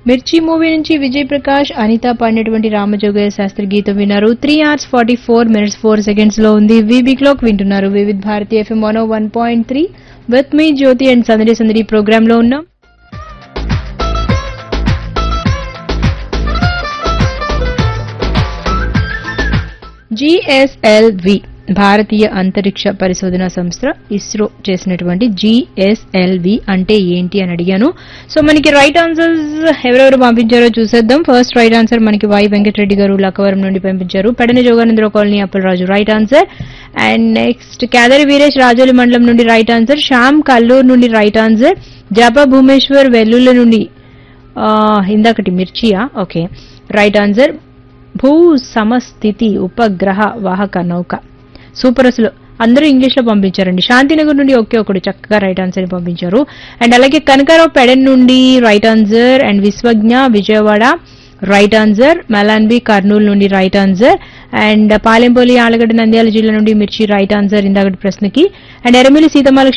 మిర్చి మూవీ నుంచి విజయ్ ప్రకాష్ అనిత పాడినటువంటి రామజోగయ్య శాస్త్రి గీతం విన్నారు three hours forty four minutes four seconds లో ఉంది వీబీ క్లాక్ వింటున్నారు Vividh Bharati FM one one point three with me Jyothi and సందడి సందడి ప్రోగ్రామ్ లో ఉన్నాం జిఎస్ఎల్వి భారతీయ అంతరిక్ష పరిశోధన సంస్థ ఇస్రో చేసినటువంటి జిఎస్ఎల్వి అంటే ఏంటి అని అడిగాను సో మనకి రైట్ ఆన్సర్స్ ఎవరెవరు పంపించారో చూసేద్దాం ఫస్ట్ రైట్ ఆన్సర్ మనకి వై వెంకటరెడ్డి గారు లక్కవరం నుండి పంపించారు Pedana Joganandarao colony Appalaraju right answer and next Kedari Veeresh Rajoli మండలం నుండి రైట్ ఆన్సర్ శ్యామ్ కల్లూరు నుండి రైట్ ఆన్సర్ జాపా భూమేశ్వర్ వెల్లుల్ల నుండి ఆ, ఇందాకటి మిర్చియా ఓకే రైట్ ఆన్సర్ భూ సమస్థితి ఉపగ్రహ వాహక నౌక సూపర్ అసలు అందరూ ఇంగ్లీష్ లో పంపించారండి శాంతినగర్ నుండి ఒకే ఒకడు చక్కగా రైట్ ఆన్సర్ ని పంపించారు అండ్ అలాగే కనకారావు పెడన్ నుండి right answer and Vishwajna Vijayawada right answer Malanbi Kurnool నుండి right answer and Palempalli Allagadda Nandyal జిల్లా నుండి మిర్చి రైట్ ఆన్సర్ ఇందాకటి ప్రశ్నకి అండ్ ఎరమిలి సీతమాలక్ష్మి